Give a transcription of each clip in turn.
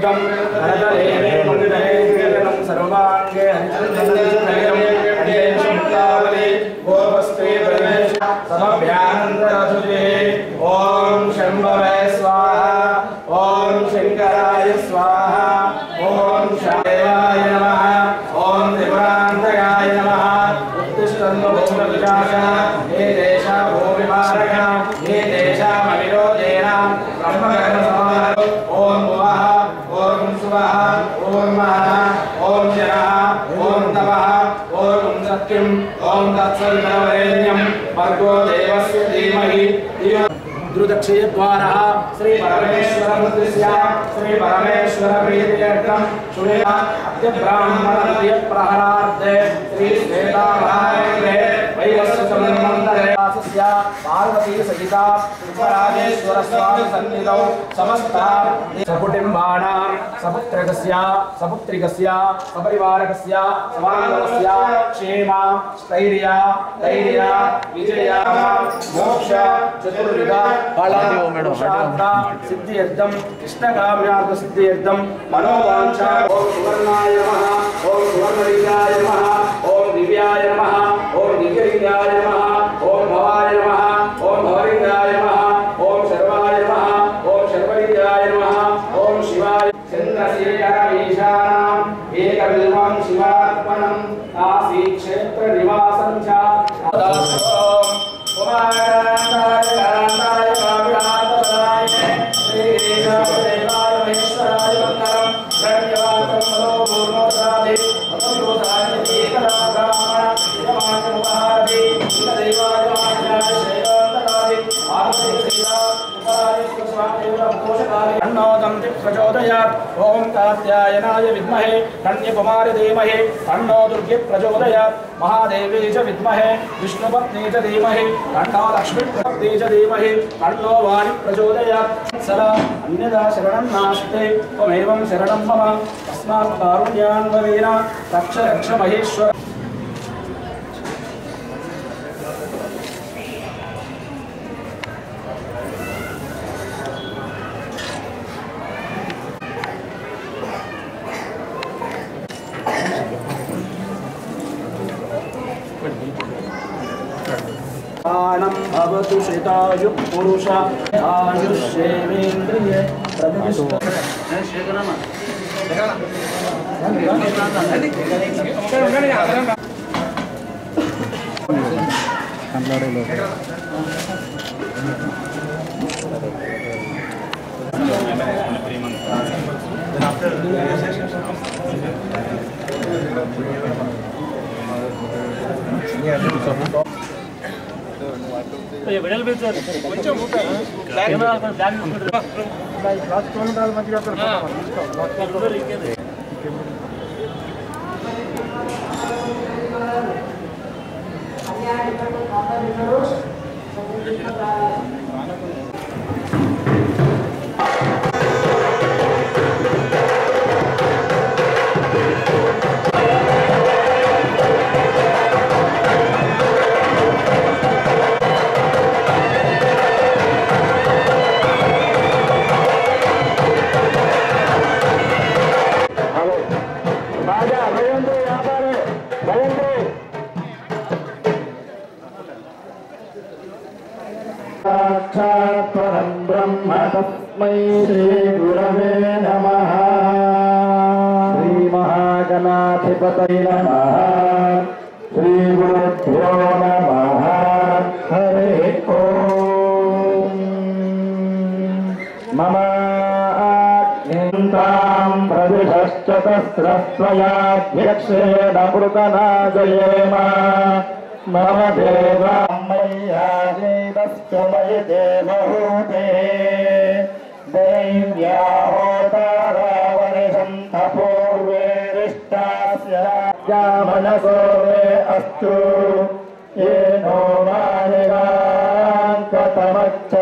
దుర్గం కరతలేనే మంగళేంద్రం సర్వాంగే హరిచందనం హరిశంకావలి గోపస్త్రీ ప్రవేశ సమభ్యాంతరసుజే ఓం శంభవే స్వాహ ఓం శంకరాయ స్వాహ ఓం శాయాయ నమః ఓం త్రిపురాంతకాయ నమః ఉత్తిష్టన్ను భూమవిశాఖ హే దేశ భూమిమారక హే దేశామవిరోధేన బ్రహ్మగణ సమాన ఓం భువః ఓం సువః ఓం మహః ఓం జనః ఓం తపః ఓం సత్యం ఓం తత్సవితవరేణ్యం భర్గో దేవస్య ధీమహి ధియో రుద్రదక్షయద్వార శ్రీ పరమేశ్వర ముద్రస్య శ్రీ పరమేశ్వర ప్రీత్యర్థం శుభేన అద్య బ్రాహ్మణ నదియ ప్రహరార్థే శ్రీ శ్వేతాభారే వైవస్య సంమంతరే వాసస్య పార్వతీ సహిత త్రిపురాజేశ్వర స్వామి సన్నిధౌ సమస్త సకుటుంబానాం సపుత్రకస్య సపుత్రికస్య సపరివారకస్య సమాగమస్య క్షేమ స్థైర్య ధైర్య విజయ మోక్ష చతుర్విధ ఫల పురుషార్థ సిద్ధియర్థం కృష్ణకామ్యార్థ సిద్ధియర్థం మనోవాంఛ ఓం సువర్ణాయ నమః ఓం సువర్ణలింగాయ నమః ఓం దివ్యాయ నమః ఓం దివ్యలింగాయ నమః ఓం భవాయ నమః ఓం భవలింగాయ నమః ఓం శర్వాయ నమః ఓం శర్వలింగాయ నమః ఓం శివాయ చంద్రశేఖరమీశానాం ఏకవిల్వం శివార్పణం కాశీ క్షేత్ర నివాసం చ ఓం కుమారాంతాయ కాంతాయ కావ్యాతపదాయ శ్రీదేవాయ మహేశ్వరాయ మంగళం ధన్యవాదం మనో పూర్ణోదాది మనోదాయ ఏకదా బ్రాహ్మణ యమాచముపహారతి దేవాయ మాన్యాయ శైలాంతరాది ఆర్తి శ్రీరా తన్నోదం ప్రచోదయాత్ ఓం కాత్యాయనాయ విద్మహే కన్యకుమారి ధీమహి తన్నో దుర్గి ప్రచోదయాత్ మహాదేవీ చ విద్మహే విష్ణుపత్ని చ ధీమహి తన్నో లక్ష్మీ ప్రపత్ని చ ధీమహి తన్నో వాణి ప్రచోదయాత్ సదా అన్యదా శరణం నాస్తే త్వమేవం శరణం మమ తస్మాత్ కారుణ్యాన్వవేన రక్ష రక్ష మహేశ్వర ప్రాణం భవతు శతాయు పురుష ఆయుష్యేంద్రియ ప్రతిష్ఠ సాక్షాత్పరం బ్రహ్మ తస్మై శ్రీ గురవే నమ శ్రీ మహాగణాధిపతై నమ శ్రీ గురుభ్యో నమ హరి ఓం మమ ఆజ్ఞాం ప్రదిశశ్చతస్రస్వయాధ్యక్షేణ పృతనాజయేమ మమ దేవామయ్యాజేదశ్చ మయి దేవహూతే दैव्याहोतारावनिषन्त पूर्वे रिष्टास्यामनसो मे अस्तु येनो मायिकाङ्कतमच्च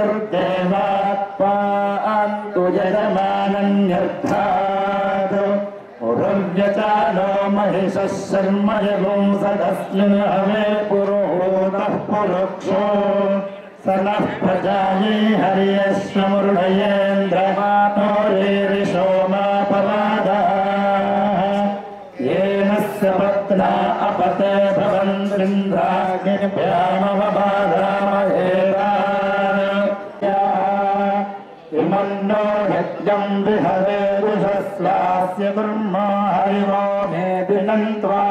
चतुर्देवात्मान्तु यजमानन्यर्थात् उरव्यचानो महिषः शर्म यगुंसदस्मिन् हवे पुरोहूतः पुरुक्षो स नः प्रजायै हर्यश्वमृढयेन्द्रमातो रेरिषो रत्ना अपते भवन्त्रिन्द्राग्निभ्यामवबाधामहेता इमन्नो यज्ञम् विहरे रुषस्वास्य कुर्मो हरिवो मे दिनन्त्वा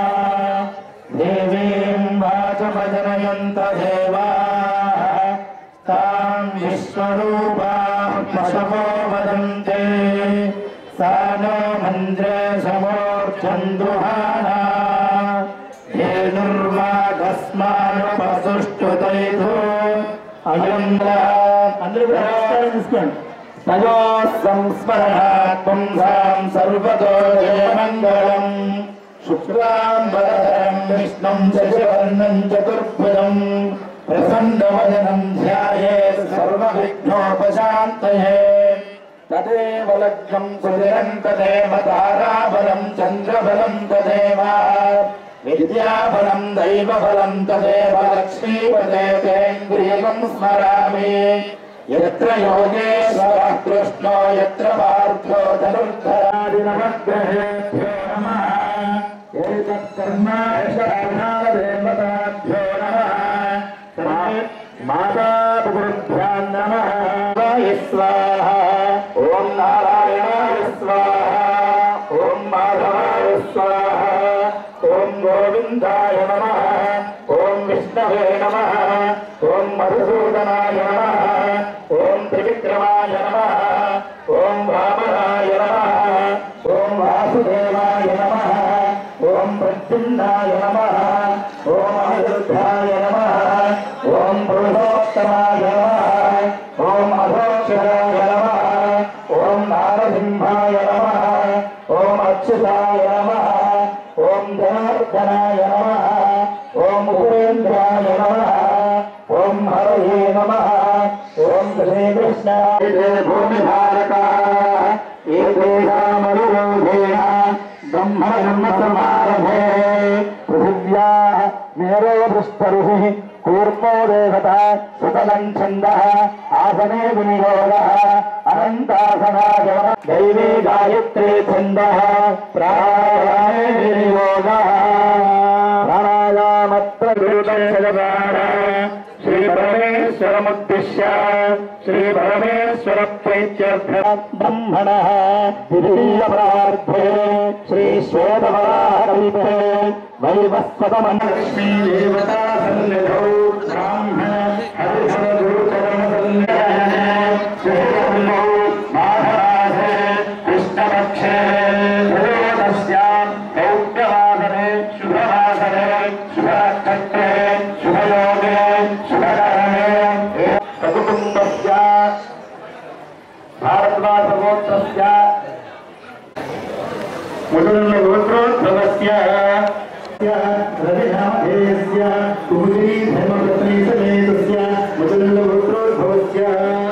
देवीम् वाचमजनयन्त देवाः ताम् विश्वरूपात्मशवो वदन्ते सा नो मन्द्रे समोर्चन्दुहाना धेनुर्वागस्मानुपसुष्टुतैधो అయంద్ర అందరూ కూడా నమస్కారం తీసుకోండి తయో సంస్మరణాత్ పుంసాం సర్వతో జయమంగళం శుక్లాంబరం విష్ణుం శశివర్ణం చతుర్భుజం ప్రసన్నవదనం ధ్యాయే సర్వవిఘ్నోపశాంతయే తదేవ లగ్నం సుదిరం తదేవ తారాబలం చంద్రబలం తదేవ విద్యాబలం దైవబలం తదేవ లక్ష్మీపదేంద్రియం స్మరామి ఎత్ర యోగేశ్వరः కృష్ణో ఎత్ర పార్థో ధనుర్ధరాది నమగ్రహేభ్యో నమః ఏతత్కర్మాదేవతాభ్యో నమః మాతాపితృభ్యాం నమః స్వాహ ఓం నారాయణాయ స్వాహ ఓం మాధవాయ స్వాహ ఓం గోవిందాయ నమ ఓం విష్ణవే నమ ఓం మధుసూదనాయ నమ ఓం త్రివిక్రమాయ నమ ఓం వామనాయ నమ ఓం వాసుదేవాయ నమ ఓం ప్రద్యుమ్నాయ నమ ఓం అనిరుద్ధాయ నమ ఓం పురుషోత్తమాయ నమ ఓం అధోక్షరాయ నమ ఓం నారసింహాయ నమ ఓం అచ్యుతాయ నమ ఓం జనార్దనాయ నమ ఓం ఉపేంద్రాయ నమ ఓం హరయే నమ ఓం శ్రీకృష్ణాయ భూమిధారక ఏతేషామనురోధేన బ్రహ్మకర్మ సమారభే పృథివ్యా మేరో పృష్ఠరుషి కూర్మో దేవత సుతలం ఛంద ఆసనే వినియోగ అనంతాసనాగ దైవీ గాయత్రీ ఛంద ప్రాణాయామే వినియోగ ప్రాణాయామత్ర శ్రీ పరమేశ్వరముద్దిశ్య శ్రీ పరమేశ్వర ప్రీత్యర్థ బ్రహ్మణ ద్వితీయ ప్రార్థే శ్రీ శ్వేతవరాహకల్పే వైవస్వతమలక్ష్మీ దేవతా సన్నిధౌ బ్రాహ్మణ హరిహరగురుచరణ సన్నిధౌ మాఘరాధే కృష్ణపక్షే త్రయోదశ్యాం కౌప్యవాసరే శుభవాసరే శుభనక్షత్రే శుభయోగే శుభకరణే సకుటుంబస్య భారద్వాసగోత్రస్య ముదుర్గోత్రోద్భవస్య రవినామధేయస్య కుముదినీ ధర్మపత్నీ సమేతస్య ముదుర్గోత్రోద్భవస్య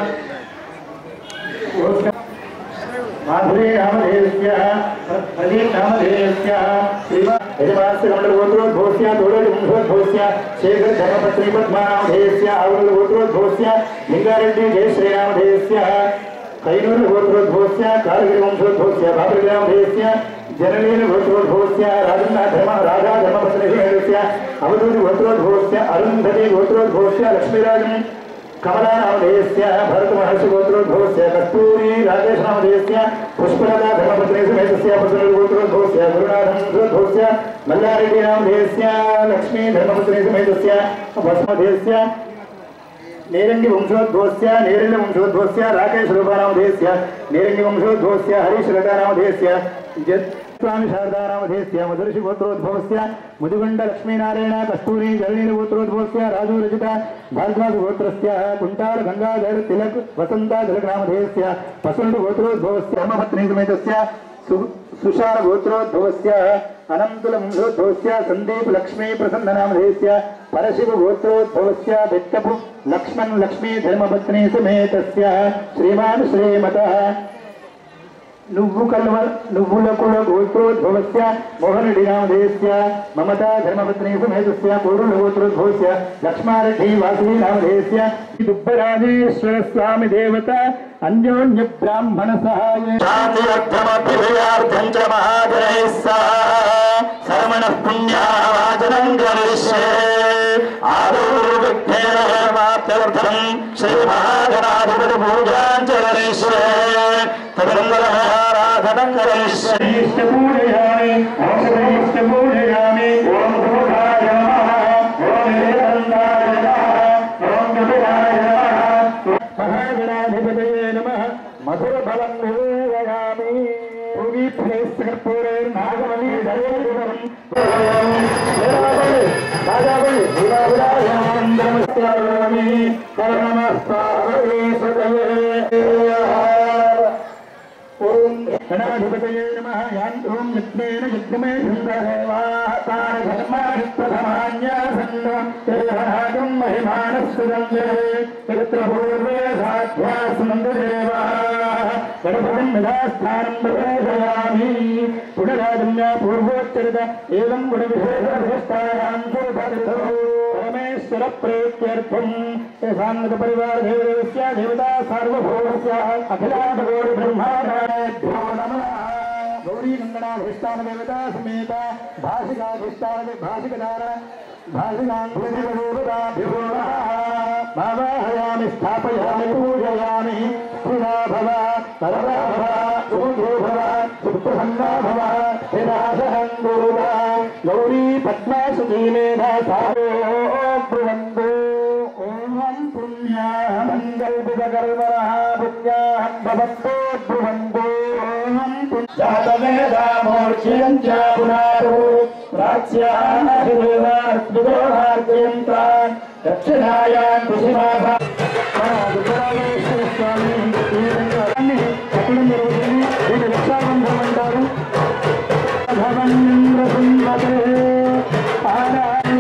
మాధురీ నామధేయస్య ప్రదీ నామధేయస్య యజమానస్య కమలగోత్రోద్భవస్య తోడలి వంశోద్భవస్య శేఖర ధర్మపత్ని పద్మానామధేయస్య ఆవులగోత్రోద్భవస్య లింగారెడ్డి జయశ్రీరామధేయస్య కైనూరు గోత్రోద్భవస్య కాలగిరి వంశోద్భవస్య బాబరిగ్రామధేయస్య జననీన గోత్రోద్భవస్య రాజన్న ధర్మ రాజా ధర్మపత్నిహేయస్య అవధూతి గోత్రోద్భవస్య అరుంధతి గోత్రోద్భవస్య లక్ష్మీరాజన్ కమలానామధేయస్య భరత మహర్షి గోత్రోద్భవస్య కస్తూరి రాజేశనామధేయస్య పుష్పలతా ధర్మపత్ని సమేతస్య పుత్రుల గోత్రోద్భవస్య గురునాథం గోత్రోద్భవస్య మల్లారెడ్డి నామధేయస్య లక్ష్మీ ధర్మపత్ని సమేతస్య భస్మధేయస్య నేరంగి వంశోద్భవస్య నేరంగి వంశోద్భవస్య రాకేష్ రూపానామధేయస్య నేరంగి వంశోద్భవస్య హరీష్ రకానామధేయస్య జత్ స్వామి శారదానామధేయస్య మధుర్షి గోత్రోద్భవస్య ముదిగొండ లక్ష్మీనారాయణ కస్తూరి జలనీల గోత్రోద్భవస్య రాజు రచిత భారద్వాజ గోత్రస్య కుంటాల గంగాధర్ తిలక్ వసంత తిలకనామధేయస్య పసుండు గోత్రోద్భవస్య హేమపత్ని సమేతస్య సు- సుషార గోత్రోద్భవస్య అనంతుల వంశోద్భవస్య సందీప్ లక్ష్మీ ప్రసన్ననామధేయస్య పరశివ గోత్రోద్భవస్య వెక్కపు లక్ష్మణ్ లక్ష్మీ ధర్మపత్ని సమేతస్య శ్రీమాన్ శ్రీమత నువ్వు కల్వ నువ్వుల కుల గోత్రోద్భవస్య మోహనుడి నామధేయస్య మమతా ధర్మపత్ని సమేతస్య పూర్ణ గోత్రోద్భవస్య లక్ష్మారెడ్డి వాసవి నామధేయస్య దుబ్బరాజేశ్వర స్వామి దేవత అన్యోన్య బ్రాహ్మణ సహాయ శాంతిరర్థమభ్యుదయార్థం చ మహాజనైः సహ శరమణః పుణ్యావాచనం కరిష్యే ఆదౌర్విఘ్నేనమాప్యర్థం శ్రీ మహాగణాధిపతి పూజాంచ కరిష్యే తదంగరాధనం కరిష్యే పూజయామి ఔషధైశ్చ పూజయామి ఓం భూతాయ నమః ఓం ఏకందాయ నమః ఓం కపిలాయ నమః మహాగణాధిపతయే నమః మధుర ఫలం నివేదయామి పూర్ణేశ్వర్పూరేర్నాగమణి దయోగుణం నమస్కారామి ఓం గణాధిపతయే నమః యాంత్రోం యజ్ఞేన యజ్ఞమే ధర్మాధిపతమాన్యాసన్నోహం మహిమానస్సురంజే యత్ర పూర్వే సాధ్యాసునందదేవా గణపతిం యథాస్థానం ప్రవేశయామి పునరాజమ్య పూర్వోచ్చరిత ఏవం గుణవిశేషాం పరమేశ్వర ప్రేత్యర్థం సాంగత పరివార దేవదేవస్య దేవతా సార్వభౌమస్య అఖిలాండకోటి బ్రహ్మాండేభ్యో నమః గౌరీ నందనాధిష్టాన దేవతా సమేత భాషికాధిష్టాన భాషికదార భాషికాందేవతాభ్యో నమః భావాహయామి స్థాపయామి పూజయామి స్థిరా భవ పరదా భవ సుఖో భవ సుప్రసన్నా భవ స్థిరాసహంగూర గౌరీ పద్మాసుతీ మేధా సారో బ్రువందో ఓం పుణ్యా మంగళవిదకర్మరః పుణ్యాహం భవంతో బ్రువందో ఓం జాతవేదామూర్ఛ్యం చ పునారు ప్రాచ్యాహిదేవార్ద్విదోహార్ద్యం తాన్ దక్షిణాయాం కుశిమాభా స్వామి ఈ విధంగా అన్ని చెప్పడం జరుగుతుంది దీన్ని రక్షాబంధం అంటారు భవన్నింద్ర సుందరే ఆరాధే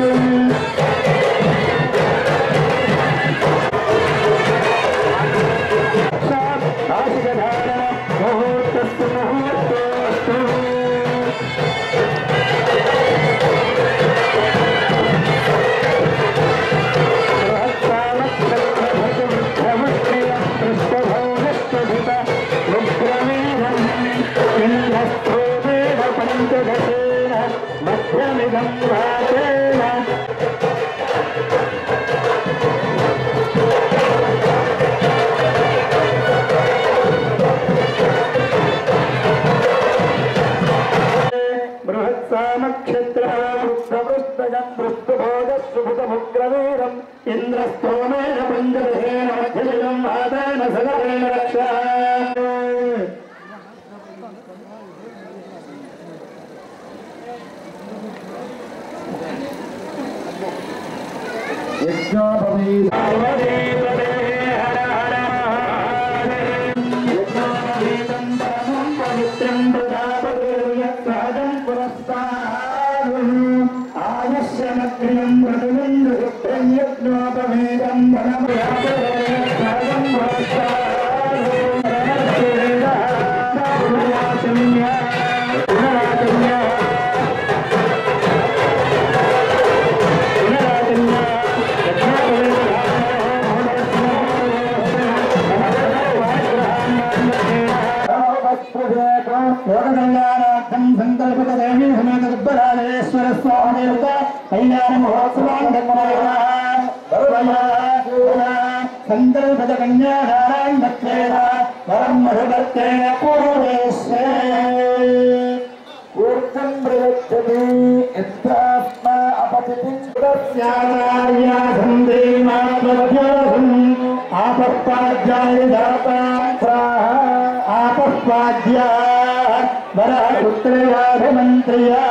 ఆశికధారణ ముహూర్తస్సు ముహూర్తోస్తు మధ్యమిదం రాజేన బృహత్సామక్షత్రవృష్టవృష్టజం పృష్ఠభోగసుభుతముగ్రవీరం ఇంద్రస్తోమేన పంచదశేన మధ్యమిదం ఆదాన సగరేణ రక్ష యజ్ఞోపవీతావదేవదే హర హర మహాదేవ యజ్ఞోపవీతం పరమం పవిత్రం ప్రజాపతిర్యత్సహజం పురస్కారం ఆయుష్యమగ్రియం ప్రతిబిందు శుభ్రం యజ్ఞోపవీతం పరమయాపతిర్యత్సహజం యోగకళ్యాణార్థం సంకల్పిత దేవీ సమేత దుబ్బరాజేశ్వర స్వామి దేవత కళ్యాణ మహోత్సవాన్ సంకల్పిత కన్యాధారాన్ దక్షేణ వరం మధుభక్తేన పూర్వేశ్వే ఊర్ధం ప్రయచ్చతి యత్రాత్మా అపతితిం సురస్యాచార్యాసం దేమాత్మభ్యోసం ఆపస్పాధ్యాయ దాతాత్రాః ఆపస్పాద్యా వరపుత్రయాభిమంత్రియా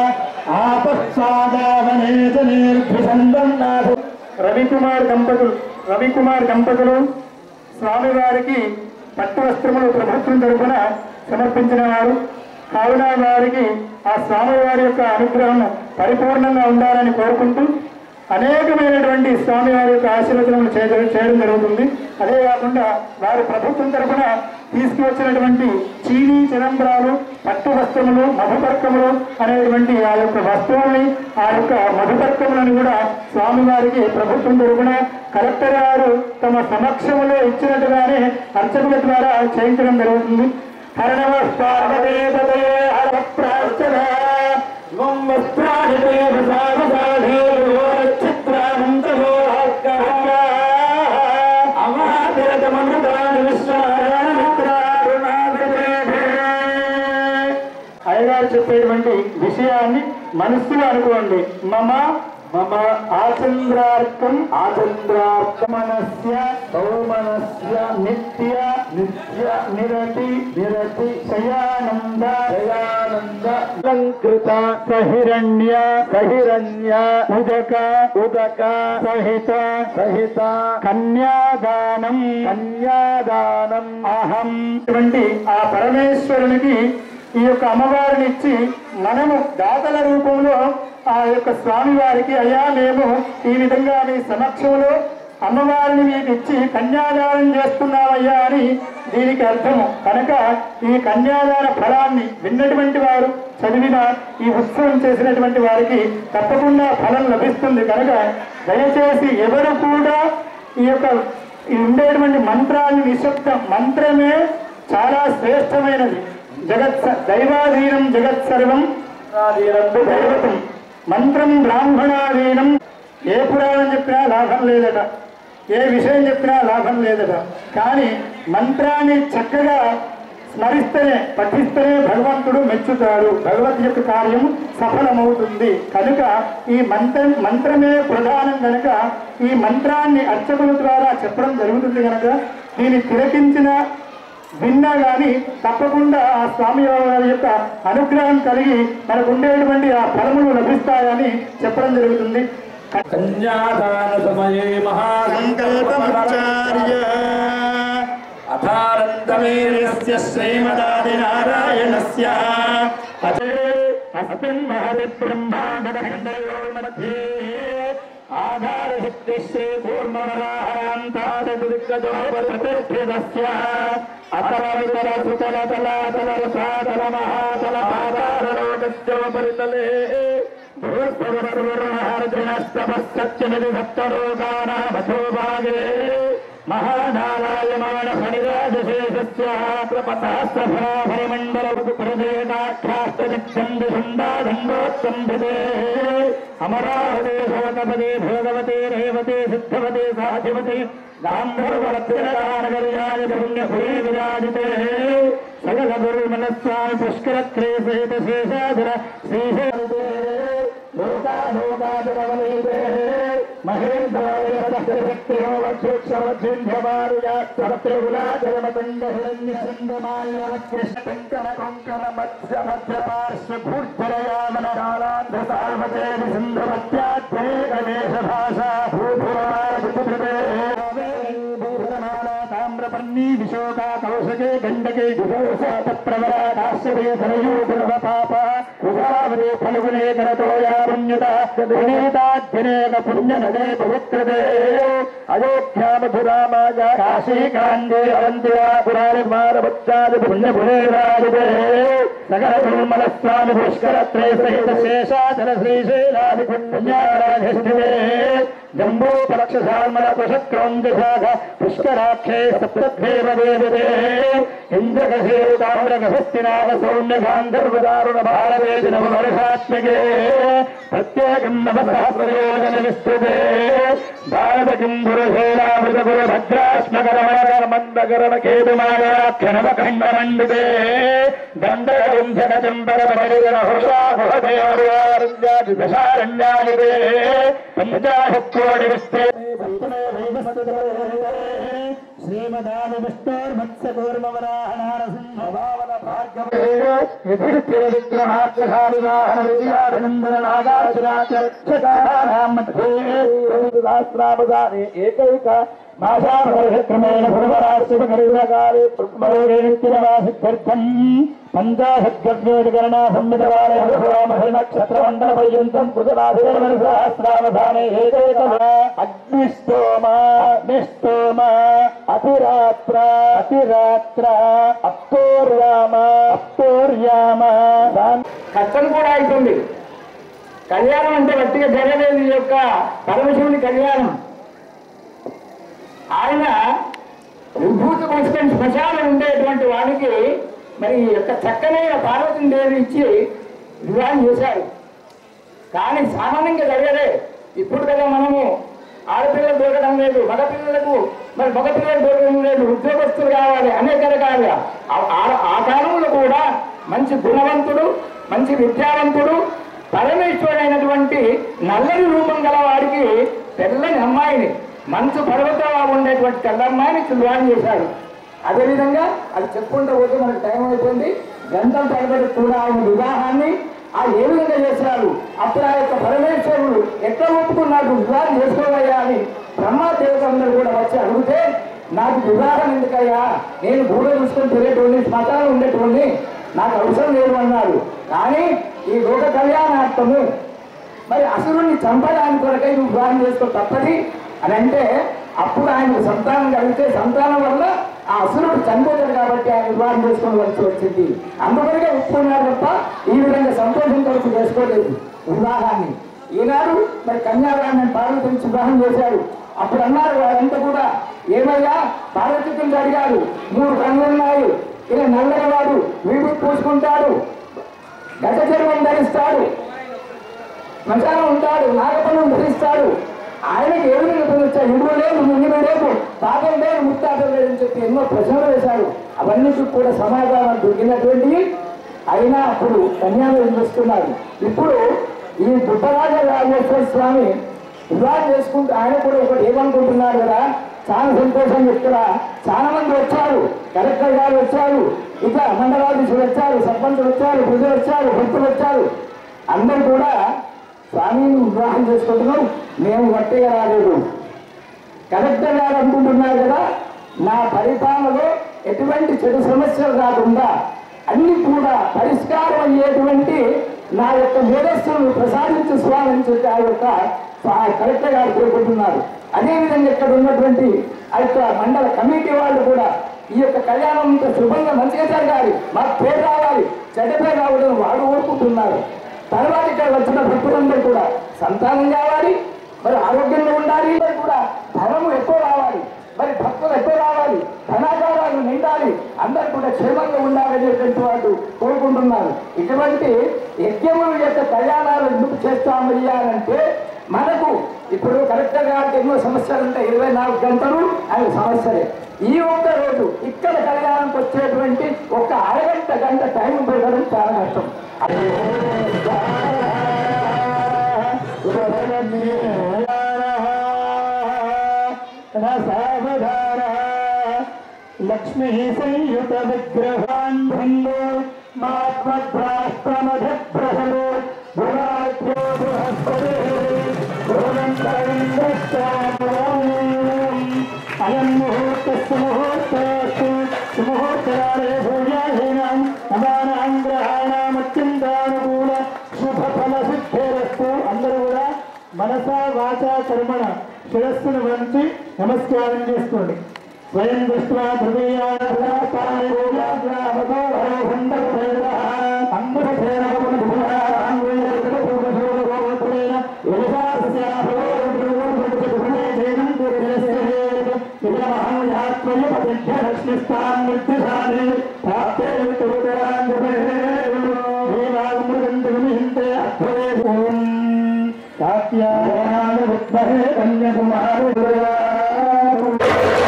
ఆపస్వాదావనేత నిర్భిసందన్నాథ రవికుమార్ దంపతులు రవికుమార్ దంపతులు స్వామివారికి పట్టు వస్త్రములు ప్రభుత్వం తరపున సమర్పించిన వారు కావున వారికి ఆ స్వామివారి యొక్క అనుగ్రహం పరిపూర్ణంగా ఉండాలని కోరుకుంటూ అనేకమైనటువంటి స్వామివారి యొక్క ఆశీర్వచనలు చేయడం చేయడం జరుగుతుంది అదే కాకుండా వారు ప్రభుత్వం తరపున తీసుకువచ్చినటువంటి చీనీ చిరంబరాలు పట్టు వస్త్రములు మధుపర్కములు అనేటువంటి ఆ యొక్క వస్తువుల్ని ఆ యొక్క మధుపర్కములను కూడా స్వామివారికి ప్రభుత్వం తరపున కలెక్టర్ గారు తమ సమక్షంలో ఇచ్చినట్టుగానే అర్చకుల ద్వారా చేయించడం జరుగుతుంది హర నమ పార్వతీపతే హర ప్రార్థన శివం వస్త్రాణి చిత్రానంతమో అమాతిరతమృతాన్ని అయ్యగారు చెప్పేటువంటి విషయాన్ని మనస్సులో అనుకోండి మమ మమ ఆచంద్రార్థం ఆచంద్రార్థ మనస్య సౌమనస్య నిత్య నిత్య నిరతి నిరతి శయానంద శయానంద అలంకృత సహిరణ్య సహిరణ్య ఉదక ఉదక సహిత సహిత కన్యాదానం కన్యాదానం అహం ఇటువంటి ఆ పరమేశ్వరునికి ఈ యొక్క అమ్మవారిని ఇచ్చి మనము దాతల రూపంలో ఆ యొక్క స్వామి వారికి అయ్యా మేము ఈ విధంగా మీ సమక్షంలో అమ్మవారిని మీకు ఇచ్చి కన్యాదానం చేస్తున్నామయ్యా అని దీనికి అర్థము కనుక ఈ కన్యాదాన ఫలాన్ని విన్నటువంటి వారు చదివిన ఈ ఉత్సవం చేసినటువంటి వారికి తప్పకుండా ఫలం లభిస్తుంది కనుక దయచేసి ఎవరు కూడా ఈ యొక్క ఈ ఉండేటువంటి మంత్రాన్ని నిశ్శబ్ద మంత్రమే చాలా శ్రేష్టమైనది జగత్ స- దైవాధీనం జగత్ సర్వం దైవతం మంత్రం బ్రాహ్మణాధీనం ఏ పురాణం చెప్పినా లాభం లేదట ఏ విషయం చెప్పినా లాభం లేదట కానీ మంత్రాన్ని చక్కగా స్మరిస్తేనే పఠిస్తేనే భగవంతుడు మెచ్చుతాడు భగవత్ యొక్క కార్యం సఫలమవుతుంది కనుక ఈ మంత్రం మంత్రమే ప్రధానం కనుక ఈ మంత్రాన్ని అర్చకుల ద్వారా చెప్పడం జరుగుతుంది కనుక దీన్ని తిలకించిన విన్నా గాని తప్పకుండా ఆ స్వామి వారి యొక్క అనుగ్రహం కలిగి మనకు ఉండేటువంటి ఆ ఫలములు లభిస్తాయని చెప్పడం జరుగుతుంది కన్యాదాన సమయే మహాసంకల్పమాచార్య అథానందమేరస్య శ్రీమదాదినారాయణస్య అతే అస్మిన్ మహతి బ్రహ్మాండఖండయో మధ్యే ఆధారశక్తి శ్రీ కూర్మరాహాంతాదిగ్గజో ప్రతిష్ఠితస్య అతరవితర సుతల తలాతల సాతల మహాతల పాదారలోకస్యోపరితలే భూస్వరూర్ణహర్జనస్తపశ్చనిధి సప్తలోకానామథో భాగే మహానారాయమాణ ఫణిరాజశేషస్య ప్రపతాస్త్రఫలాఫలమండల ప్రదేశాఖ్యాస్తనిత్యందుషుండాదండోత్తంభిదే అమరావతే భోగపదే భోగవతే రేవతే సిద్ధవతే సాధివతే గాంధర్వరత్నకారగర్యాయ పుణ్యపురే విరాజితే సగల గురుమనస్వామి పుష్కరత్రే సహిత శేషాధర శ్రీశే లోకాలోకాదరవలీదే తామ్రపర్ణీ విశోకా కౌశకే గండకే ప్రవరాశ్రవే సరయూప పాప కుశావరే ఫల్గునే కరతోయా పుణ్యత పునీతాధ్యనేక పుణ్య నదే పవిత్రదే అయోధ్యా మధురామాయ కాశీ కాండే అవంతియా పురారి మారవచ్చాది పుణ్య పునేరాజిదే సకల నిర్మల స్వామి పుష్కర త్రే సహిత శేషాచల శ్రీశైలాది పుణ్యారాధిష్ఠితే జంబూ పలక్షసాల్మల కుశక్రౌంజశాఖ పుష్కరాక్షే సప్తద్వేవ దేవతే ఇంద్రగసేతామ్రగహస్తినాగ సౌమ్య గాంధర్వదారుణ భారవేదిన వర్షాత్మకే ప్రత్యేకం నమసః ప్రయోజన విస్తృతే భారత కింపురశైలామృత గురు భద్రాశ్మకరమణ మందకరణ కేతుమానాఖ్యనవ ఖండమండితే దండకం జగజంబర పరిగణ హృషాహుహదేవారుణ్యాది దశారణ్యానిదే పంచాశక్రోడి విస్తే శ్రీమదాని విష్ణోర్మత్స్యకూర్మవరాహనారసింహ భావన భార్గవ విధిష్ఠిర విగ్రహాగ్రహారివాహన విజయాభినందన నాగాసురాచరక్షకానాం మధ్యే సహస్రావధానే ఏకైక భాషాక్రమేణ భువరాశివకరికాలే ప్రమోరేత్యవాసిద్ధం పంచాశద్గవ్యోగణా సంవిధానక్షత్రమండల పర్యంతం కృతరాధిసహస్రావధానే ఏకైకమా అగ్నిష్టోమ అగ్నిష్టోమ అతిరాత్ర అతిరాత్ర అప్తోర్యామ అప్తోర్యామ కష్టం కూడా అవుతుంది కళ్యాణం అంటే వట్టిగా జరగలేదు ఈ యొక్క పరమశివుని కళ్యాణం ఆయన విభూతి పుష్పం శ్మశానం ఉండేటువంటి వాడికి మరి ఈ యొక్క చక్కనైన పార్వతీదేవి ఇచ్చి వివాహం చేశారు కానీ సామాన్యంగా జరగదే ఇప్పుడు కదా మనము ఆడపిల్లలు దొరకడం లేదు మగపిల్లలకు మరి మగపిల్లలు దొరకడం లేదు ఉద్యోగస్తులు కావాలి అనేక రకాలుగా ఆ- ఆ- ఆ కాలంలో కూడా మంచి గుణవంతుడు మంచి విద్యావంతుడు పరమేశ్వరుడైనటువంటి నల్లని రూపం గల వాడికి తెల్లని అమ్మాయిని మంచు పర్వతంలో ఉండేటువంటి తెల్ల అమ్మాయిని వివాహం చేశాడు అదేవిధంగా అది చెప్పుకుంటూ పోతే మనకు టైం అయిపోయింది గంటల తరబడి కూడా ఆయన వివాహాన్ని ఆ ఏ విధంగా చేశాడు అప్పుడు ఆ యొక్క పరమేశ్వరుడు ఎట్లా ఒప్పుకున్నాడు వివాహం చేసుకోవయ్యా అని బ్రహ్మ దేవతలందరూ కూడా వచ్చి అడిగితే నాకు వివాహం ఎందుకయ్యా నేను గూడ చూసుకొని తిరిగేటోడిని శ్మశానం ఉండేటోడిని నాకు అవసరం లేదు అన్నారు కానీ ఈ లోక కళ్యాణార్థము మరి అసురుణ్ణి చంపడానికి కొరకై నువ్వు వివాహం చేసుకో తప్పది అని అంటే అప్పుడు ఆయనకు సంతానం కలిగితే సంతానం వల్ల ఆ అసురుడు చనిపోతాడు కాబట్టి ఆయన వివాహం చేసుకోవలసి వచ్చింది అందుకనిగా ఒప్పుకున్నాడు తప్ప ఈ విధంగా సంతోషం కొరకు చేసుకోలేదు వివాహాన్ని ఈనాడు మరి కన్యారాన్ని పార్వతిని వివాహం చేశాడు అప్పుడు అన్నారు వాళ్ళంతా కూడా ఏమయ్యా పార్వతిని అడిగారు మూడు కన్నులున్నాయి ఈయన నల్లని వాడు వీడు పూసుకుంటాడు గత చర్మం ధరిస్తాడు శ్మశానం ఉంటాడు నాగపణం ధరిస్తాడు ఆయనకి ఏ విధంగా పిలుస్తాడు ఇల్లు లేదు ముందు లేదు పాపం లేదు ముత్తాపం లేదని చెప్పి ఎన్నో ప్రశ్నలు వేశాడు అవన్నిటికి కూడా సమాధానం దొరికినటువంటి అయినా అప్పుడు కన్యాలు చేస్తున్నారు ఇప్పుడు ఈ దుబ్బరాజ రాజేశ్వర స్వామి వివాహం చేసుకుంటూ ఆయన కూడా ఒకటి ఏమనుకుంటున్నాడు కదా చాలా సంతోషం ఇక్కడ చాలా మంది వచ్చారు కలెక్టర్ గారు వచ్చారు ఇక మండలాధీశులు వచ్చారు సర్పంచులు వచ్చారు ప్రజలు వచ్చారు భక్తులు వచ్చారు అందరూ కూడా స్వామిని వివాహం చేసుకుంటున్నాం మేము వట్టిగా రాలేదు కలెక్టర్ గారు అనుకుంటున్నారు కదా నా పరిపాలనలో ఎటువంటి చెడు సమస్యలు రాకుండా అన్ని కూడా పరిష్కారం అయ్యేటువంటి నా యొక్క మేధస్సును ప్రసాదించు స్వామి అని చెప్పి ఆ యొక్క ఆ కలెక్టర్ గారు కోరుకుంటున్నారు అదేవిధంగా ఇక్కడ ఉన్నటువంటి ఆ యొక్క మండల కమిటీ వాళ్ళు కూడా ఈ యొక్క కళ్యాణం ఇంత శుభంగా మంచిగా జరగాలి మాకు పేరు రావాలి చెడ్డ పేరు రావడం వాడు కోరుకుంటున్నారు తర్వాత ఇక్కడ వచ్చిన భక్తులందరూ కూడా సంతానం కావాలి మరి ఆరోగ్యంగా ఉండాలి మరి కూడా ధనము ఎక్కువ రావాలి మరి భక్తులు ఎక్కువ రావాలి ధనాగారాలు నిండాలి అందరూ కూడా క్షేమంగా ఉండాలనేటువంటి వాళ్ళు కోరుకుంటున్నారు ఇటువంటి యజ్ఞముల యొక్క కళ్యాణాలు ఎందుకు చేస్తామయ్యా అంటే మనకు ఇప్పుడు కలెక్టర్ గారికి ఎన్నో సమస్యలు ఉంటాయి ఇరవై నాలుగు గంటలు ఆయన సమస్యలే ఈ ఒక్క రోజు ఇక్కడ కళ్యాణంకి వచ్చేటువంటి ఒక్క అరగంట గంట టైం పెట్టడం చాలా కష్టం లక్ష్మీ సంయుత విగ్రహాన్ భంగో మాత్మద్రాష్ట్రమధ్రహలో భురాజ్యో బృహస్పతి అయం ముహూర్తస్సు ముహూర్తస్సు సుముహూర్తకాలే భూయాహీనాం నవానాం గ్రహాణాం అత్యంతానుకూల శుభఫల సిద్ధిరస్తు అందరూ కూడా మనస వాచ కర్మణ శిరస్సును వంచి నమస్కారం చేసుకోండి స్వయం దృష్ట్వా కన్యాకుమారి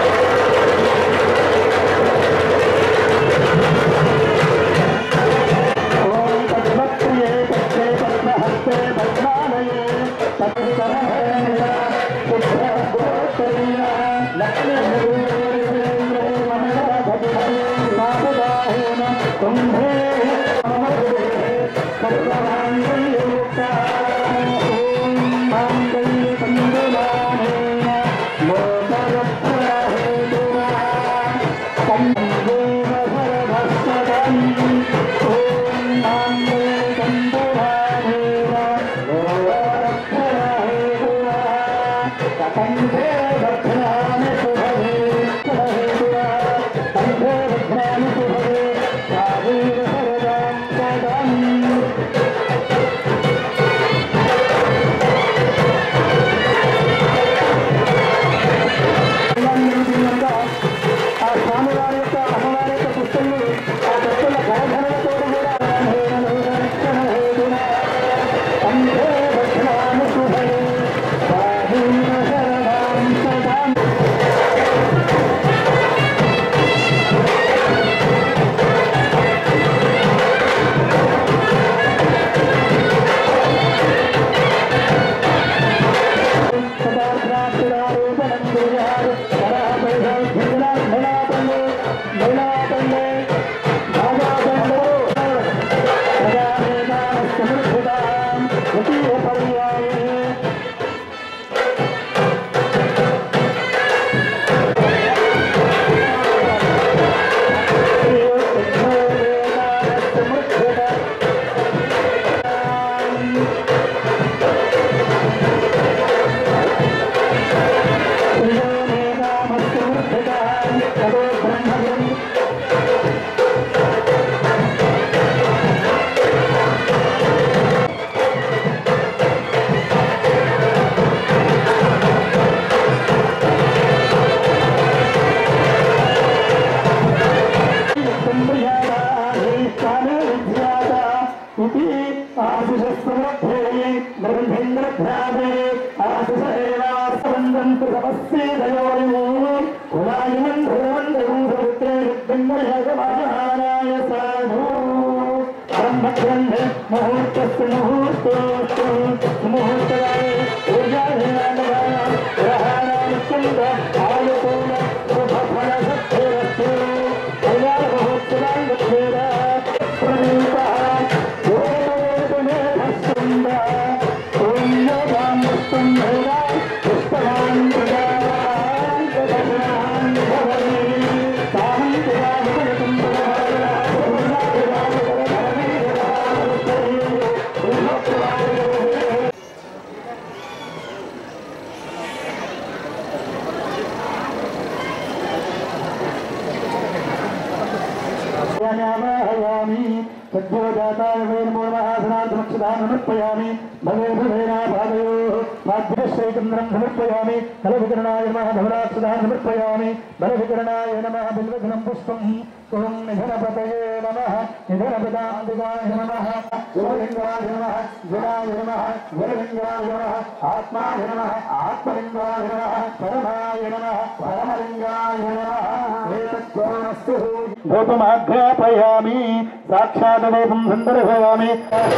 ఓం తద్భక్తియే పచ్చే పద్మహస్తే పద్మాలయే తత్సరహేయ శుద్ధగోత్తరీయ లక్ష్మీదేవీంద్రే మనోభవే సాధుదాహేన కుంభే మమదే సర్వమాంగళ్యయుక్త ఓం మాంగళ్య కందులానేన లోకరక్షణహేతునా కందేవ సర్వస్వదం ఓం నామే కందులానేన లోకరక్షణహేతునా కందే భద్రాని శుభవే హేతునా కందే భద్రాని శుభవే సాధీర సరదాం సదం జ్ఞాన విద్యాత ఇది ఆశిషస్వరభ్యేయి బ్రహ్మేంద్రభ్రాజే ఆశిష ఏవాసవందంతు సమస్యేదయోనిమో కులాయమన్ భగవంతం సముద్రే బ్రహ్మయాగమానాయ సాధు బ్రహ్మగ్రంథే ముహూర్తస్సు ముహూర్తోస్తు ముహూర్తగానే పూజాధినామగాన గ్రహాణాం చంద్ర ఆయుకూల శుభఫల సత్యరస్తు కళ్యాణ మహోత్సవాన్ వచ్చేద ప్రణీత ఓమే భస్సుంద పుణ్యదాం వస్తుందేన పుష్పవాన్ ప్రజావాన్ ప్రజావాన్ భవతి తాం పురాణం ्यामि सद्यो जाताय वै नमो नमः सनातनक्षदां समर्पयामि भवे भवेनाभावयोः माध्यश्रीचन्द्रं समर्पयामि फलविकरणाय नमः धवराक्षदां समर्पयामि बलविकरणाय नमः बिल्वघनं पुष्पम् ॐ निधनपतये नमः निधनपदाम्बिकाय नमः शिवलिङ्गाय नमः गुणाय नमः गुरुलिङ्गाय नमः आत्माय नमः आत्मलिङ्गाय नमः परमाय नमः परमलिङ्गाय नमः एतद्गुणस्तु भूतमाध्यापयामि साक्षादेवं सन्दर्भयामि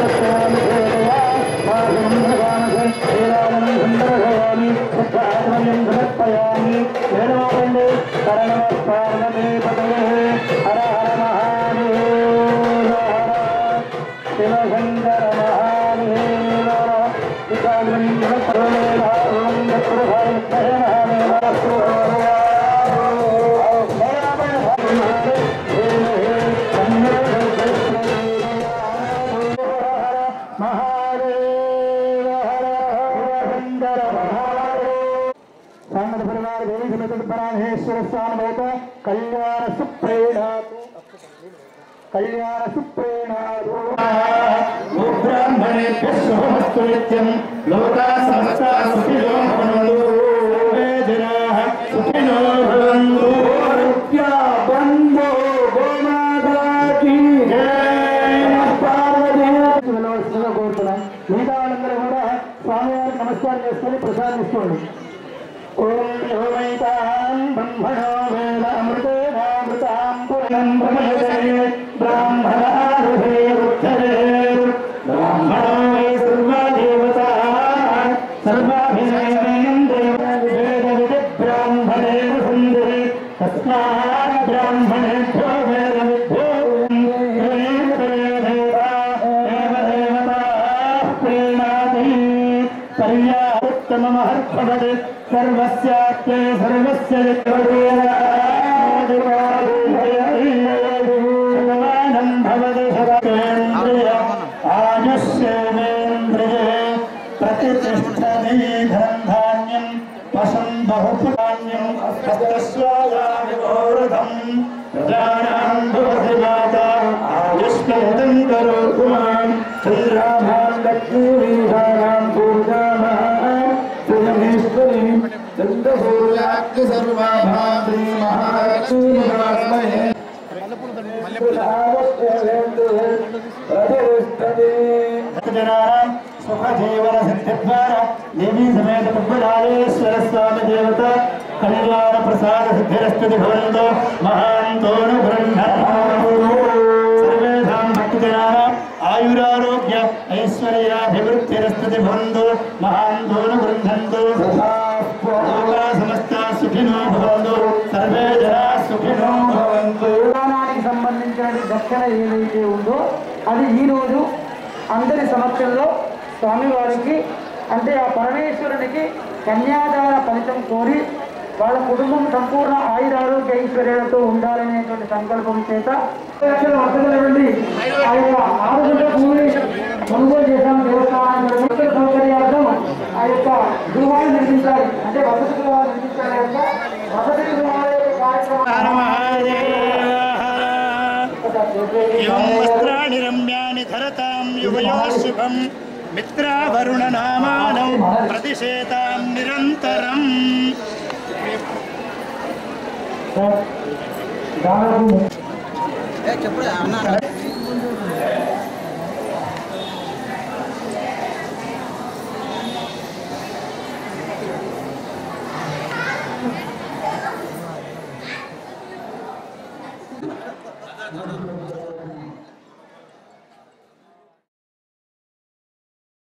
सन्दर्भयामि शुद्धात्मयं समर्पयामि वेणोपण्डे शरणमस्तारणमे पदये हर हर महादेव हर शिवशङ्कर महादेव మహాదేవ హర శివశంకర మహాదేవ సాంగత పరివార దేవి సమేత పరామేశ్వర స్వామిత కళ్యాణ సుప్రేణాతు కళ్యాణ సుప్రేణాతు బ్రాహ్మణేభ్యः శుభమస్తు నిత్యం లోకా సమస్తా సుఖినో భవంతు సర్వే జనాః సుఖినో భవంతు విద్యా బంధో గోమాతాకి వెళ్ళవలసిందిగా కోరుతున్నాం మిగతా వాళ్ళందరూ కూడా స్వామివారికి నమస్కారం చేసుకొని ప్రసాదించుకోండి ఓం యోమైతాం బ్రహ్మణో వేద అమృతేనామృతాం పురం బ్రహ్మణే బ్రాహ్మణారుహే ఉత్తరే బ్రాహ్మణో వై సర్వదేవతా సర్వాభినయమేంద్రియ వేద విధి బ్రాహ్మణే వసుందరి తస్మాత్ బ్రాహ్మణేభ్యో వేద విద్యో పర్యాప్తమహర్భవత్ సర్వస్యాత్తే సర్వస్య శతమానం భవతి శతేంద్రియ ఆయుష్యేంద్రియే ప్రతిష్టతే ధన్ధాన్యం వశం బహుధాన్యం హస్తస్వాయామిగోరథం ప్రజానాం భవతి మాతా ఆయుష్మేదం కరోతు మాం చంద్రాభాం లక్ష్మీనాం పూజామః శ్రీమేశ్వరీం చంద్రసూర్యాగ్ని సర్వాభాద్రీ మహాలక్ష్మీమహాత్మయే జనానాం సుఖజీవన సిద్ధిద్వార దేవీ సమేత పద్మనాభేశ్వర స్వామి దేవత కళ్యాణ ప్రసాద సిద్ధిరస్తుతి భవంతో మహాంతోను సర్వేషాం భక్తజనానాం ఆయురారోగ్య ఐశ్వర్యాభివృద్ధిరస్తుతి భవంతో మహాంతోను గృహంతో లోకా సమస్తా సుఖినో భవంతు సర్వే జనా సుఖినో భవంతు పురాణానికి సంబంధించిన దక్షిణ ఏదైతే ఉందో అది ఈరోజు అందరి సమక్షంలో స్వామివారికి అంటే ఆ పరమేశ్వరునికి కన్యాదాన ఫలితం కోరి వాళ్ళ కుటుంబం సంపూర్ణ ఆయురారోగ్య ఐశ్వర్యాలతో ఉండాలనేటువంటి సంకల్పం చేత లక్షల వర్తకుల నుండి ఆ యొక్క ఆరు గంటల భూమి కొనుగోలు చేశాం దేవస్థానానికి భక్తుల సౌకర్యార్థం ఆ యొక్క గృహాలు నిర్మించాలి అంటే వసతి గృహాలు నిర్మించాలి కనుక వసతి గృహాల యొక్క కార్యక్రమం యం వస్త్రాణి రమ్యాని ధరతాం యువయో శుభం మిత్రావరుణనామానం ప్రతిశేతాం నిరంతరం దాదాపు ధనం